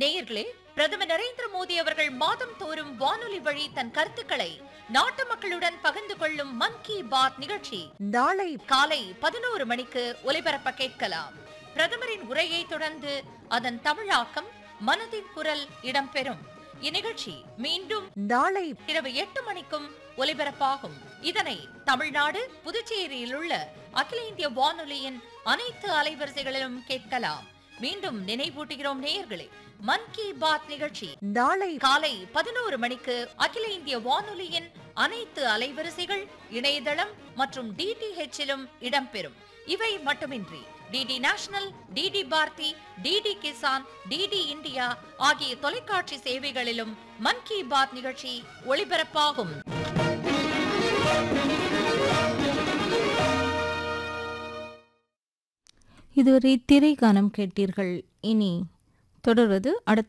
நேயர்களே பிரதமர் நரேந்திர மோடி அவர்கள் மாதம் தோறும் வானொலி வழி தன் கருத்துக்களை நாட்டு மக்களுடன் பகிர்ந்து கொள்ளும் மன் கி பாத் நிகழ்ச்சி நாளை காலை பதினோரு மணிக்கு ஒலிபரப்ப கேட்கலாம் பிரதமரின் உரையை தொடர்ந்து அதன் தமிழாக்கம் மனதின் குரல் இடம்பெறும் இந்நிகழ்ச்சி மீண்டும் நாளை இரவு எட்டு மணிக்கும் ஒலிபரப்பாகும் இதனை தமிழ்நாடு புதுச்சேரியில் உள்ள அகில இந்திய வானொலியின் அனைத்து அலைவரிசைகளிலும் கேட்கலாம் மீண்டும் நினைவூட்டுகிறோம் நேயர்களே மன் கி பாத் நிகழ்ச்சி நாளை காலை பதினோரு மணிக்கு அகில இந்திய வானொலியின் அனைத்து அலைவரிசைகள் இணையதளம் மற்றும் டிடிஹெச்சிலும் இடம்பெறும் இவை மட்டுமின்றி DD national DD Bharati DD Kisan DD India ஆகிய தொலைக்காட்சி சேவைகளிலும் மன் கி பாத் நிகழ்ச்சி ஒளிபரப்பாகும் இதுவரை திரை கானம் கேட்டீர்கள் இனி தொடர்வது அடுத்த